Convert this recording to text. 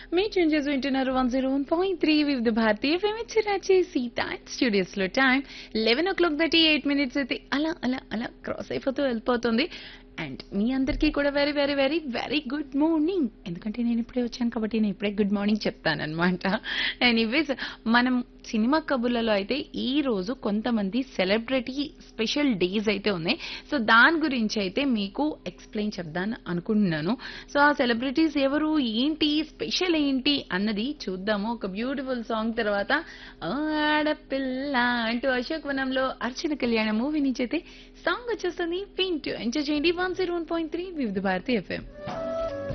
మీ చేంజెస్ వింటున్నారు one zero one point three Vividh Bharati ఫెమిచ్చిరాచి సీతా స్టూడియోస్ లో time eleven o'clock thirty eight minutes అయితే అలా అలా అలా క్రాస్ అయిపోతూ వెళ్ళిపోతుంది అండ్ మీ అందరికీ కూడా very very very very good morning ఎందుకంటే నేను ఇప్పుడే వచ్చాను కాబట్టి నేను ఇప్పుడే గుడ్ మార్నింగ్ చెప్తాను అనమాట ఎనీవేస్ మనం సినిమా కబుర్లలో అయితే ఈ రోజు కొంతమంది సెలబ్రిటీ స్పెషల్ డేస్ అయితే ఉన్నాయి సో దాని గురించి అయితే మీకు ఎక్స్ప్లెయిన్ చెప్దాను అనుకుంటున్నాను సో ఆ సెలబ్రిటీస్ ఎవరు ఏంటి స్పెషల్ ఏంటి అన్నది చూద్దాము ఒక బ్యూటిఫుల్ సాంగ్ తర్వాత ఆడపిల్ల అంటూ అశోక్ వనంలో అర్చన కళ్యాణ మూవీ నుంచి అయితే సాంగ్ వచ్చేస్తుంది వింటూ ఎంజాయ్ చేయండి one zero one point three Vividh Bharati FM